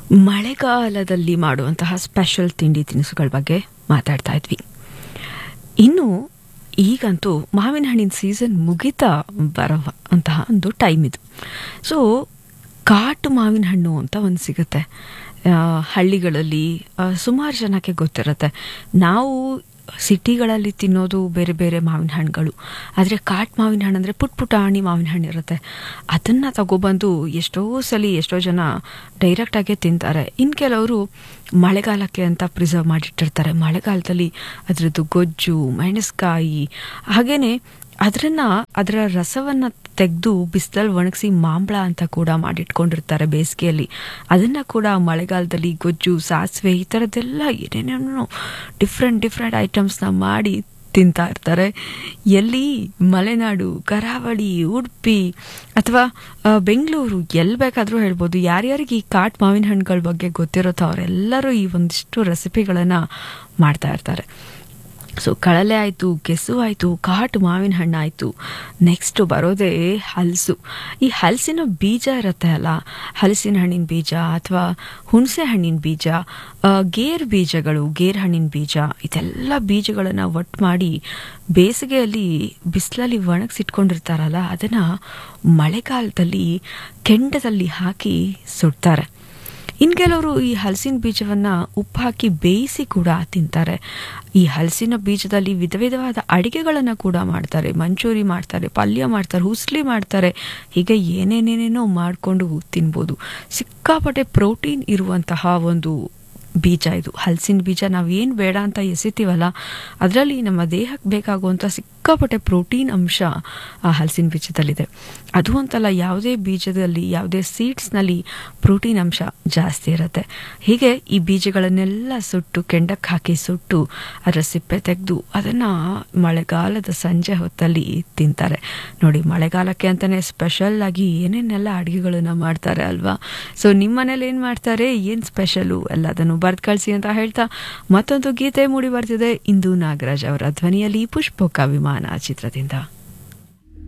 ಮಳೆಗಾಲದಲ್ಲಿ ಮಾಡುವಂತಹ ಸ್ಪೆಷಲ್ ತಿಂಡಿ ತಿನಿಸುಗಳ ಬಗ್ಗೆ ಮಾತಾಡ್ತಾ ಇದ್ವಿ ಇನ್ನು ಈಗಂತೂ ಮಾವಿನ ಹಣ್ಣಿನ ಸೀಸನ್ ಮುಗಿತಾ ಬರೋ ಅಂತಹ ಒಂದು ಟೈಮ್ ಇದು ಸೊ ಕಾಟು ಮಾವಿನ ಹಣ್ಣು ಅಂತ ಒಂದು ಸಿಗುತ್ತೆ ಆ, ಹಳ್ಳಿಗಳಲ್ಲಿ ಸುಮಾರು ಜನಕ್ಕೆ ಗೊತ್ತಿರುತ್ತೆ ನಾವು ಸಿಟಿಗಳಲ್ಲಿ ತಿನ್ನೋದು ಬೇರೆ ಬೇರೆ ಮಾವಿನ ಹಣ್ಣುಗಳು ಆದರೆ ಕಾಟ್ ಮಾವಿನ ಹಣ್ಣು ಅಂದರೆ ಪುಟ್ ಪುಟಾಣಿ ಮಾವಿನ ಹಣ್ಣು ಇರುತ್ತೆ ಅದನ್ನು ತಗೊಬಂದು ಎಷ್ಟೋ ಸಲ ಎಷ್ಟೋ ಜನ ಡೈರೆಕ್ಟಾಗೇ ತಿಂತಾರೆ ಇನ್ನು ಕೆಲವರು ಮಳೆಗಾಲಕ್ಕೆ ಅಂತ ಪ್ರಿಸರ್ವ್ ಮಾಡಿಟ್ಟಿರ್ತಾರೆ ಮಳೆಗಾಲದಲ್ಲಿ ಅದರದ್ದು ಗೊಜ್ಜು ಮೆಣಸ್ಕಾಯಿ ಹಾಗೇನೆ ಅದನ್ನ ಅದರ ರಸವನ್ನ ತೆಗೆದು ಬಿಸಿಲಲ್ಲಿ ಒಣಗಿಸಿ ಮಾಂಬಳ ಅಂತ ಕೂಡ ಮಾಡಿಟ್ಕೊಂಡಿರ್ತಾರೆ ಬೇಸಿಗೆಯಲ್ಲಿ ಅದನ್ನ ಕೂಡ ಮಳೆಗಾಲದಲ್ಲಿ ಗೊಜ್ಜು ಸಾಸಿವೆ ಈ ಥರದ್ದೆಲ್ಲ ಏನೇನೇನೋ ಡಿಫ್ರೆಂಟ್ ಡಿಫ್ರೆಂಟ್ ಐಟಮ್ಸ್ನ ಮಾಡಿ ತಿಂತಾ ಇರ್ತಾರೆ ಎಲ್ಲಿ ಮಲೆನಾಡು ಕರಾವಳಿ ಉಡುಪಿ ಅಥವಾ ಆ, ಬೆಂಗಳೂರು ಎಲ್ಲಿ ಬೇಕಾದರೂ ಹೇಳ್ಬೋದು ಯಾರ್ಯಾರಿಗೆ ಈ ಕಾಟ್ ಮಾವಿನ ಹಣ್ಣುಗಳ ಬಗ್ಗೆ ಗೊತ್ತಿರುತ್ತೋ ಅವರೆಲ್ಲರೂ ಈ ಒಂದಿಷ್ಟು ರೆಸಿಪಿಗಳನ್ನು ಮಾಡ್ತಾ ಇರ್ತಾರೆ ಸೊ ಕಳಲೆ ಆಯಿತು ಕೆಸು ಆಯಿತು ಕಾಟು ಮಾವಿನ ಹಣ್ಣು ಆಯಿತು ನೆಕ್ಸ್ಟ್ ಬರೋದೇ ಹಲಸು ಈ ಹಲಸಿನ ಬೀಜ ಇರುತ್ತೆ ಅಲ್ಲ ಹಲಸಿನ ಹಣ್ಣಿನ ಬೀಜ ಅಥವಾ ಹುಣಸೆ ಹಣ್ಣಿನ ಬೀಜ ಆ, ಗೇರ್ ಬೀಜಗಳು ಗೇರ್ ಹಣ್ಣಿನ ಬೀಜ ಇದೆಲ್ಲ ಬೀಜಗಳನ್ನು ಒಟ್ಟು ಮಾಡಿ ಬೇಸಿಗೆಯಲ್ಲಿ ಬಿಸಿಲಲ್ಲಿ ಒಣಗಿಸಿಟ್ಕೊಂಡಿರ್ತಾರಲ್ಲ ಅದನ್ನು ಮಳೆಗಾಲದಲ್ಲಿ ಕೆಂಡದಲ್ಲಿ ಹಾಕಿ ಸುಡ್ತಾರೆ ಇನ್ನು ಕೆಲವರು ಈ ಹಲಸಿನ ಬೀಜವನ್ನ ಉಪ್ಪು ಹಾಕಿ ಬೇಯಿಸಿ ಕೂಡ ತಿಂತಾರೆ ಈ ಹಲಸಿನ ಬೀಜದಲ್ಲಿ ವಿಧ ವಿಧವಾದ ಅಡಿಗೆಗಳನ್ನು ಕೂಡ ಮಾಡ್ತಾರೆ ಮಂಚೂರಿ ಮಾಡ್ತಾರೆ ಪಲ್ಯ ಮಾಡ್ತಾರೆ ಹುಸ್ಲಿ ಮಾಡ್ತಾರೆ ಹೀಗೆ ಏನೇನೇನೇನೋ ಮಾಡಿಕೊಂಡು ತಿನ್ಬೋದು ಸಿಕ್ಕಾಪಟ್ಟೆ ಪ್ರೋಟೀನ್ ಇರುವಂತಹ ಒಂದು ಬೀಜ ಇದು ಹಲಸಿನ ಬೀಜ ನಾವೇನು ಬೇಡ ಅಂತ ಎಸಿತೀವಲ್ಲ ಅದರಲ್ಲಿ ನಮ್ಮ ದೇಹಕ್ಕೆ ಬೇಕಾಗುವಂಥ ಸಿಕ್ಕಾಪಟ್ಟೆ ಪ್ರೋಟೀನ್ ಅಂಶ ಆ ಹಲಸಿನ ಬೀಜದಲ್ಲಿದೆ ಅದು ಅಂತಲ್ಲ ಯಾವುದೇ ಬೀಜದಲ್ಲಿ ಯಾವುದೇ ಸೀಡ್ಸ್ನಲ್ಲಿ ಪ್ರೋಟೀನ್ ಅಂಶ ಜಾಸ್ತಿ ಇರುತ್ತೆ ಹೀಗೆ ಈ ಬೀಜಗಳನ್ನೆಲ್ಲ ಸುಟ್ಟು ಕೆಂಡಕ್ಕೆ ಹಾಕಿ ಸುಟ್ಟು ಅದರ ಸಿಪ್ಪೆ ತೆಗೆದು ಅದನ್ನು ಮಳೆಗಾಲದ ಸಂಜೆ ಹೊತ್ತಲ್ಲಿ ತಿಂತಾರೆ ನೋಡಿ ಮಳೆಗಾಲಕ್ಕೆ ಅಂತಲೇ ಸ್ಪೆಷಲ್ ಆಗಿ ಏನೇನೆಲ್ಲ ಅಡುಗೆಗಳನ್ನ ಮಾಡ್ತಾರೆ ಅಲ್ವಾ ಸೊ ನಿಮ್ಮ ಮನೇಲಿ ಏನು ಮಾಡ್ತಾರೆ ಏನು ಸ್ಪೆಷಲು ಎಲ್ಲದನ್ನು ಬರ್ದು ಕಳಿಸಿ ಅಂತ ಹೇಳ್ತಾ ಮತ್ತೊಂದು ಗೀತೆ ಮೂಡಿ ಬರ್ತಿದೆ ಇಂದು ನಾಗರಾಜ್ ಅವರ ಧ್ವನಿಯಲ್ಲಿ ಪುಷ್ಪಕ ವಿಮಾನ ಚಿತ್ರದಿಂದ